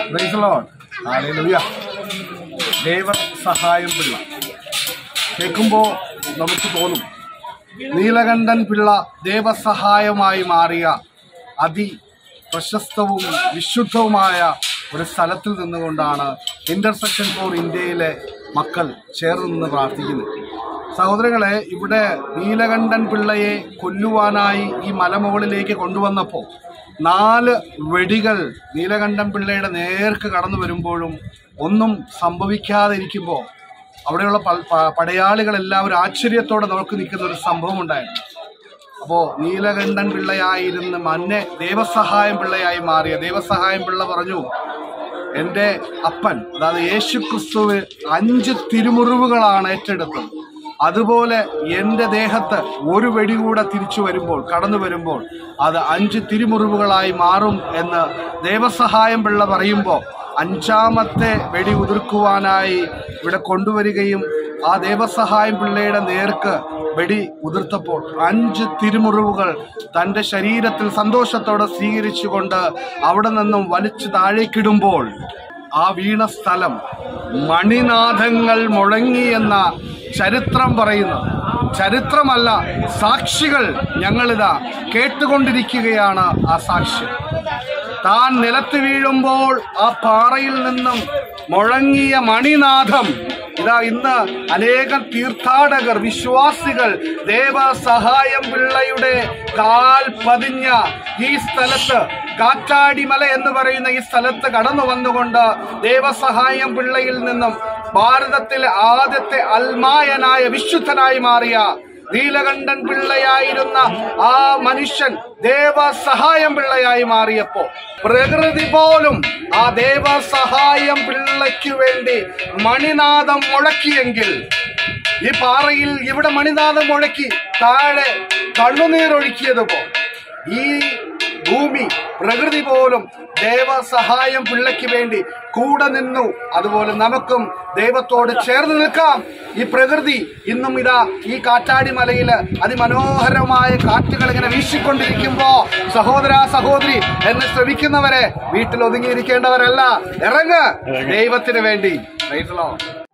Praise the Lord. Hallelujah. ദൈവ സഹായം പിള്ള കേൾക്കുമ്പോൾ നമുക്ക് തോന്നും നീലകണ്ഠൻ പിള്ള ദേവസഹായമായി മാറിയ അതി പ്രശസ്തവും വിശുദ്ധവുമായ ഒരു സ്ഥലത്തിൽ നിന്നുകൊണ്ടാണ് ഇന്റർസെക്ഷൻ ഫോർ ഇന്ത്യയിലെ മക്കൾ ചേർന്ന് നിന്ന് പ്രാർത്ഥിക്കുന്നത് സഹോദരങ്ങളെ ഇവിടെ നീലകണ്ഠൻ പിള്ളയെ കൊല്ലുവാനായി ഈ മലമുകളിലേക്ക് കൊണ്ടുവന്നപ്പോൾ നാല് വെടികൾ നീലകണ്ഠൻ പിള്ളയുടെ നേർക്ക് കടന്നു വരുമ്പോഴും ഒന്നും സംഭവിക്കാതെ ഇരിക്കുമ്പോൾ അവിടെയുള്ള പ- പ- പടയാളികളെല്ലാവരും ആശ്ചര്യത്തോടെ നോക്കി നിൽക്കുന്ന ഒരു സംഭവം ഉണ്ടായിരുന്നു അപ്പോൾ നീലകണ്ഠൻ പിള്ളയായിരുന്ന് മന്നെ ദേവസഹായം പിള്ളയായി മാറിയ ദേവസഹായം പിള്ള പറഞ്ഞു എൻ്റെ അപ്പൻ അതായത് യേശു ക്രിസ്തുവ് അഞ്ച് തിരുമുറിവുകളാണ് ഏറ്റെടുത്തത് അതുപോലെ എൻ്റെ ദേഹത്ത് ഒരു വെടി കൂടെ തിരിച്ചു വരുമ്പോൾ കടന്നു വരുമ്പോൾ അത് അഞ്ച് തിരുമുറിവുകളായി മാറും എന്ന് ദേവസഹായം പിള്ള പറയുമ്പോൾ അഞ്ചാമത്തെ വെടി ഉതിർക്കുവാനായി ഇവിടെ കൊണ്ടുവരികയും ആ ദേവസഹായം പിള്ളയുടെ നേർക്ക് വെടി ഉതിർത്തപ്പോൾ അഞ്ച് തിരുമുറിവുകൾ തൻ്റെ ശരീരത്തിൽ സന്തോഷത്തോടെ സ്വീകരിച്ചുകൊണ്ട് അവിടെ നിന്നും വലിച്ചു താഴേക്കിടുമ്പോൾ ആ വീണ സ്ഥലം മണിനാഥങ്ങൾ മുഴങ്ങിയെന്ന ചരിത്രം പറയുന്നു ചരിത്രമല്ല സാക്ഷികൾ ഞങ്ങളിതാ കേട്ടുകൊണ്ടിരിക്കുകയാണ് ആ സാക്ഷ്യം താൻ നിലത്ത് വീഴുമ്പോൾ ആ പാറയിൽ നിന്നും മുഴങ്ങിയ മണിനാഥം ഇതാ ഇന്ന് അനേകം തീർത്ഥാടകർ വിശ്വാസികൾ ദേവസഹായം പിള്ളയുടെ കാൽ പതിഞ്ഞ ഈ സ്ഥലത്ത് കാറ്റാടിമല എന്ന് പറയുന്ന ഈ സ്ഥലത്ത് കടന്നു വന്നുകൊണ്ട് ദേവസഹായം പിള്ളയിൽ നിന്നും ഭാരതത്തിലെ ആദ്യത്തെ അൽമായനായ വിശുദ്ധനായി മാറിയ നീലകണ്ഠൻ പിള്ളയായിരുന്ന ആ മനുഷ്യൻ ദേവസഹായം പിള്ളയായി മാറിയപ്പോ പ്രകൃതി പോലും ആ ദേവസഹായം പിള്ളയ്ക്ക് വേണ്ടി മണിനാഥം മുഴക്കിയെങ്കിൽ ഈ പാറയിൽ ഇവിടെ മണിനാഥം മുഴക്കി താഴെ കണ്ണുനീരൊഴുക്കിയതുപോ ഈ ഭൂമി പ്രകൃതി പോലും ദേവസഹായം പിള്ളയ്ക്ക് വേണ്ടി കൂടെ നിന്നു അതുപോലെ നമുക്കും ദൈവത്തോട് ചേർന്ന് നിൽക്കാം ഈ പ്രകൃതി ഇന്നും ഇതാ ഈ കാറ്റാടി മലയില് അതിമനോഹരമായ കാറ്റുകൾ ഇങ്ങനെ വീശിക്കൊണ്ടിരിക്കുമ്പോ സഹോദര സഹോദരി എന്നെ ശ്രമിക്കുന്നവരെ വീട്ടിൽ ഒതുങ്ങിയിരിക്കേണ്ടവരല്ല ഇറങ്ങ് ദൈവത്തിന് വേണ്ടി Praise the Lord.